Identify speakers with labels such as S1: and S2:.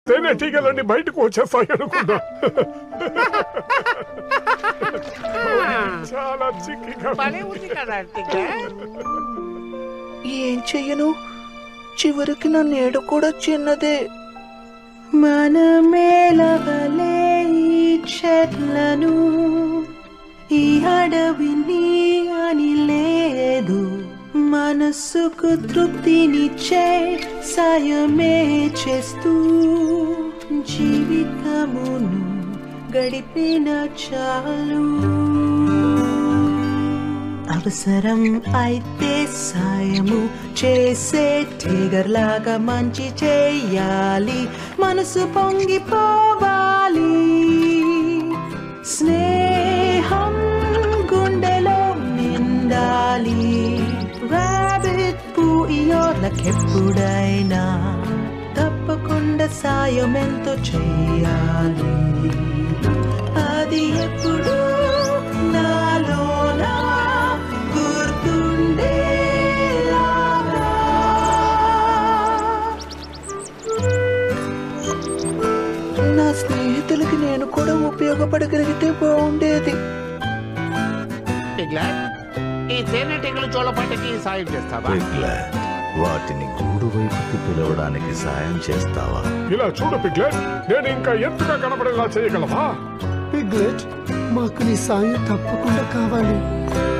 S1: తేనెటీగలన్నీ బయటకు వచ్చేస్తాయి అనుకున్నా చాలా చిక్కిగా
S2: భలే ఉంది కదా టిగ్గర్
S3: ఏం చెయ్యను చివరికి నా నీడ కూడా చిన్నదే మనమేలవలే ఈ చెట్లను ఈ అడవిని అని లేదు మనస్సుకు తృప్తినిచ్చే సాయమే చేస్తూ జీవితమును గడిపిన చాలు అవసరం అయితే సాయము చేసే టిగర్ లాగా మంచి చేయాలి మనసు పొంగిపోవాలి స్నేహం గుండెలో నిండాలి రాబిట్ పూయోర్లకెప్పుడైనా తప్పకుండా సాయం ఎంతో చేయాలి అది ఎప్పుడు నాలోన గుర్తుండేలాగా నా స్నేహితులకి నేను కూడా ఉపయోగపడగలిగితే బాగుండేది
S2: టిగ్లర్ ఈ తేనెటీగలు చోళపాటికి సాయం చేస్తావా
S4: పిగ్లెట్ వాటిని గూడు వైపుకి పిలవడానికి సాయం చేస్తావా
S1: ఇలా చూడు పిగ్లెట్ నేను ఇంకా ఎత్తుగా కనబడేలా చేయగలవా
S5: పిగ్లెట్ మాకు నీ సాయం తప్పకుండా కావాలి